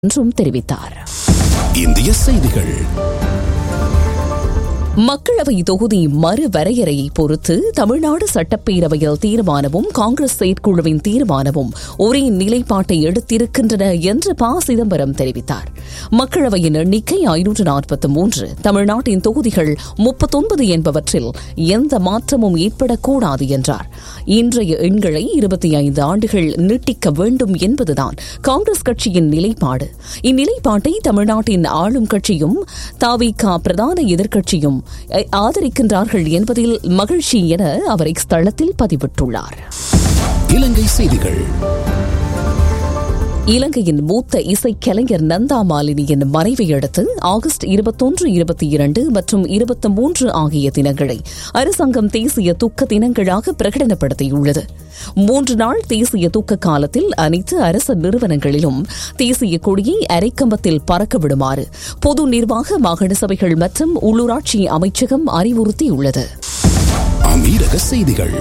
என்றும் தெரிவித்தார் இந்திய செய்திகள் மக்களவை தொகுதி மறுவரையறையை பொறுத்து தமிழ்நாடு சட்டப்பேரவையில் தீர்மானமும் காங்கிரஸ் செயற்குழுவின் தீர்மானமும் ஒரே நிலைப்பாட்டை எடுத்திருக்கின்றன என்று ப சிதம்பரம் தெரிவித்தார் மக்களவையின் எண்ணிக்கை ஐநூற்று நாற்பத்தி மூன்று தமிழ்நாட்டின் தொகுதிகள் முப்பத்தொன்பது என்பவற்றில் எந்த மாற்றமும் ஏற்படக்கூடாது என்றார் இன்றைய எண்களை இருபத்தி ஐந்து ஆண்டுகள் நீட்டிக்க வேண்டும் என்பதுதான் காங்கிரஸ் கட்சியின் நிலைப்பாடு இந்நிலைப்பாட்டை தமிழ்நாட்டின் ஆளும் கட்சியும் தாவிக பிரதான எதிர்க்கட்சியும் ஆதரிக்கின்றார்கள் என்பதில் மகிழ்ச்சி என அவர் இஸ்தளத்தில் பதிவிட்டுள்ளார் இலங்கை செய்திகள் இலங்கையின் மூத்த இசைக்கலைஞர் நந்தா மாலினியின் மறைவை அடுத்து ஆகஸ்ட் இருபத்தொன்று இருபத்தி இரண்டு மற்றும் இருபத்தி மூன்று ஆகிய தினங்களை அரசாங்கம் தேசிய துக்க தினங்களாக பிரகடனப்படுத்தியுள்ளது மூன்று நாள் தேசிய துக்க காலத்தில் அனைத்து அரசு நிறுவனங்களிலும் தேசிய கொடியை அரைக்கம்பத்தில் பறக்க விடுமாறு பொது நிர்வாக மாகாண சபைகள் மற்றும் உள்ளூராட்சி அமைச்சகம் அறிவுறுத்தியுள்ளது அமீரக செய்திகள்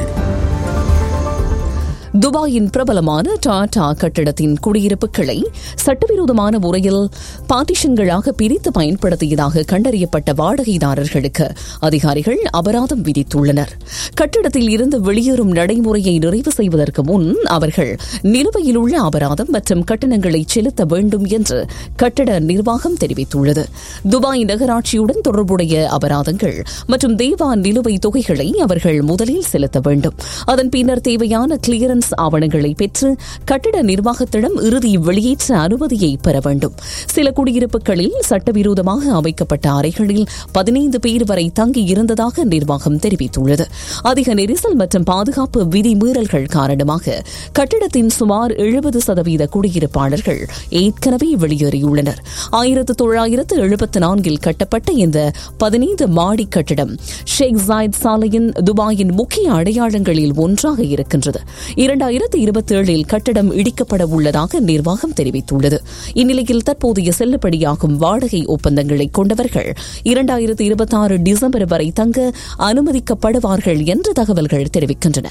துபாயின் பிரபலமான டாடா கட்டிடத்தின் குடியிருப்புகளை சட்டவிரோதமான முறையில் பார்ட்டிஷன்களாக பிரித்து பயன்படுத்தியதாக கண்டறியப்பட்ட வாடகைதாரர்களுக்கு அதிகாரிகள் அபராதம் விதித்துள்ளனர் கட்டிடத்தில் இருந்து வெளியேறும் நடைமுறையை நிறைவு செய்வதற்கு முன் அவர்கள் நிலுவையில் உள்ள அபராதம் மற்றும் கட்டணங்களை செலுத்த வேண்டும் என்று கட்டட நிர்வாகம் தெரிவித்துள்ளது துபாய் நகராட்சியுடன் தொடர்புடைய அபராதங்கள் மற்றும் தேவா நிலுவை தொகைகளை அவர்கள் முதலில் செலுத்த வேண்டும் அதன் பின்னர் தேவையான கிளியரன்ஸ் கிளியரன்ஸ் ஆவணங்களை பெற்று கட்டிட நிர்வாகத்திடம் இறுதி வெளியேற்ற அனுமதியை பெற வேண்டும் சில குடியிருப்புகளில் சட்டவிரோதமாக அமைக்கப்பட்ட அறைகளில் பதினைந்து பேர் வரை தங்கி இருந்ததாக நிர்வாகம் தெரிவித்துள்ளது அதிக நெரிசல் மற்றும் பாதுகாப்பு விதிமீறல்கள் காரணமாக கட்டிடத்தின் சுமார் எழுபது சதவீத குடியிருப்பாளர்கள் ஏற்கனவே வெளியேறியுள்ளனர் ஆயிரத்து தொள்ளாயிரத்து எழுபத்தி நான்கில் கட்டப்பட்ட இந்த பதினைந்து மாடி கட்டிடம் ஷேக் ஜாயத் சாலையின் துபாயின் முக்கிய அடையாளங்களில் ஒன்றாக இருக்கின்றது இரண்டாயிரத்து இருபத்தி ஏழில் கட்டடம் இடிக்கப்பட உள்ளதாக நிர்வாகம் தெரிவித்துள்ளது இந்நிலையில் தற்போதைய செல்லுபடியாகும் வாடகை ஒப்பந்தங்களை கொண்டவர்கள் இரண்டாயிரத்து இருபத்தி ஆறு டிசம்பர் வரை தங்க அனுமதிக்கப்படுவார்கள் என்று தகவல்கள் தெரிவிக்கின்றன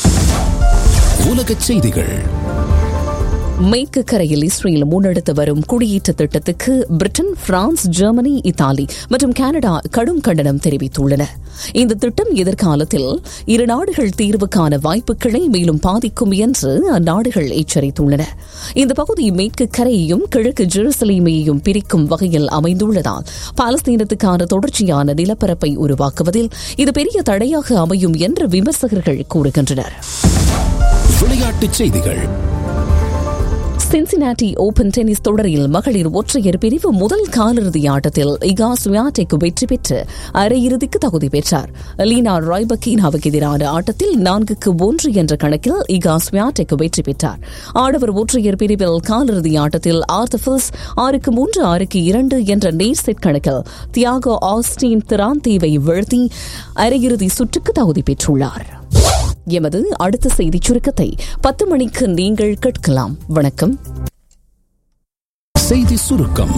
உலகச் செய்திகள் மேற்கு கரையில் இஸ்ரேல் முன்னெடுத்து வரும் குடியேற்ற திட்டத்துக்கு பிரிட்டன் பிரான்ஸ் ஜெர்மனி இத்தாலி மற்றும் கனடா கடும் கண்டனம் தெரிவித்துள்ளன இந்த திட்டம் எதிர்காலத்தில் இரு நாடுகள் தீர்வுக்கான வாய்ப்புகளை மேலும் பாதிக்கும் என்று அந்நாடுகள் எச்சரித்துள்ளன இந்த பகுதி மேற்கு கரையையும் கிழக்கு ஜெருசலேமையையும் பிரிக்கும் வகையில் அமைந்துள்ளதால் பாலஸ்தீனத்துக்கான தொடர்ச்சியான நிலப்பரப்பை உருவாக்குவதில் இது பெரிய தடையாக அமையும் என்று விமர்சகர்கள் கூறுகின்றனர் விளையாட்டுச் செய்திகள் சின்சினாட்டி ஓபன் டென்னிஸ் தொடரில் மகளிர் ஒற்றையர் பிரிவு முதல் காலிறுதி ஆட்டத்தில் இகா சுயாட்டெக் வெற்றி பெற்று அரையிறுதிக்கு தகுதி பெற்றார் லீனா ராய்பக்கீனாவுக்கு எதிரான ஆட்டத்தில் நான்குக்கு ஒன்று என்ற கணக்கில் இகா சுயாட்டெக் வெற்றி பெற்றார் ஆடவர் ஒற்றையர் பிரிவில் காலிறுதி ஆட்டத்தில் ஆர்த்தபில்ஸ் ஆறுக்கு மூன்று ஆறுக்கு இரண்டு என்ற நேர் செட் கணக்கில் தியாகோ ஆஸ்டின் திராந்தேவை வீழ்த்தி அரையிறுதி சுற்றுக்கு தகுதி பெற்றுள்ளார் எமது அடுத்த செய்தி சுருக்கத்தை பத்து மணிக்கு நீங்கள் கேட்கலாம் வணக்கம் செய்தி சுருக்கம்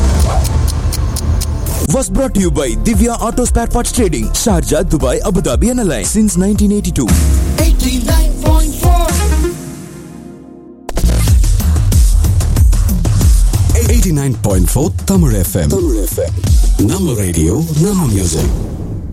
was brought to you by Divya Auto Spare Parts Trading, Sharjah, Dubai, Abu Dhabi and Alliance since 1982. 89.4 Tamil FM. Tamil FM. Nama radio, Nama music.